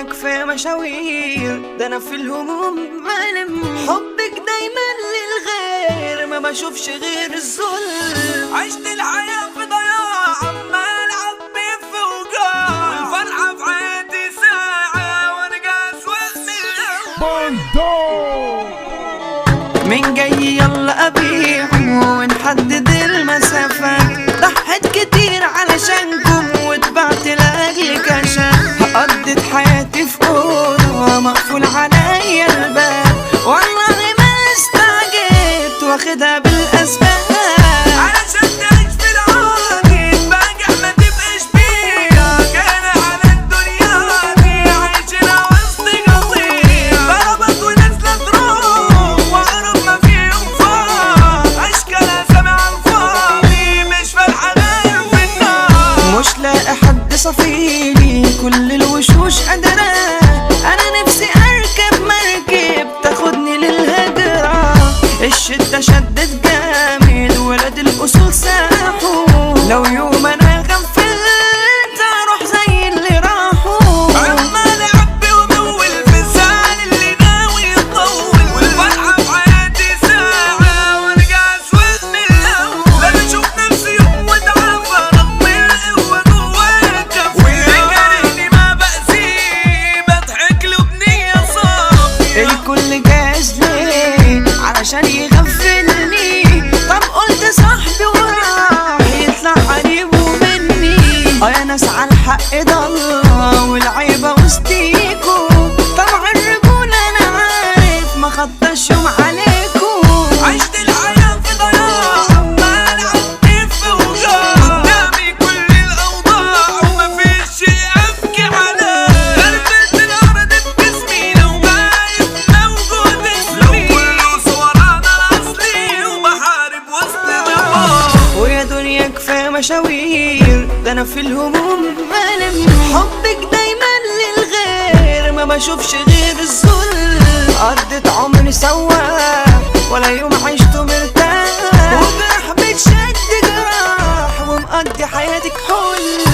دنيا كفاية مشاوير ده انا في الهموم مالم حبك دايما للغير ما بشوفش غير الظلم عشت الحياة في ضياع عمال عبي في وجاع والفرحة في حياتي ساعة وارجع اسود من من جاي يلا ابيعه ونحدد المسافات ضحيت كتير علشانكم واتبعت لاجل كشاف قضيت حياتي في اوضه مقفول عليا الباب والله ما استعجلت واخدها بالاسباب علشان تعيش في العادي باجع ما تبقاش بيها كان على الدنيا دي عايشنا وسط قصير ضربت ونازلة تروح وعرف ما فيهم فاض اشكالها سامع الفاضي مش فالحة غير في النار مش لاقي حد صفيلي كل الوشوش قادرة انا نفسي اركب مركب تاخدني للهجرة الشدة شدت جامد ولاد الاصول ساحوا لو يوم انا غفلت اروح زي اللي راحوا عمال يعبي ومول في الزعل اللي ناوي يطول والفرحة في حياتي ساعة وارجع اسود من الاول لا اشوف نفسي يوم واتعافى رغم القوة جوايا كفي واللي كارهني ما بأذيه بضحك له بنية صافية الكل جاهز ليه علشان يغفلني طب قلت صاحبي وراح يطلع قريبه مني اه يا ناس على الحق ضل والعيبة وسطيكوا طبعا الرجولة انا عارف ما خطاش يوم عليكوا عشت الحياة في ضياع عمال عبي في وجاع قدامي كل الأوضاع ومفيش شي أبكي عليه غربت الأرض بجسمي لو غايب موجود اسمي لو كله صور أنا الأصلي وبحارب وسط دمار ويا دنيا كفاية مشاوير ده انا في الهموم مالم حبك دايما للغير ما بشوفش غير الظلم قضيت عمري سواح ولا يوم عشت مرتاح وجرح بتشد جراح ومقضي حياتك حل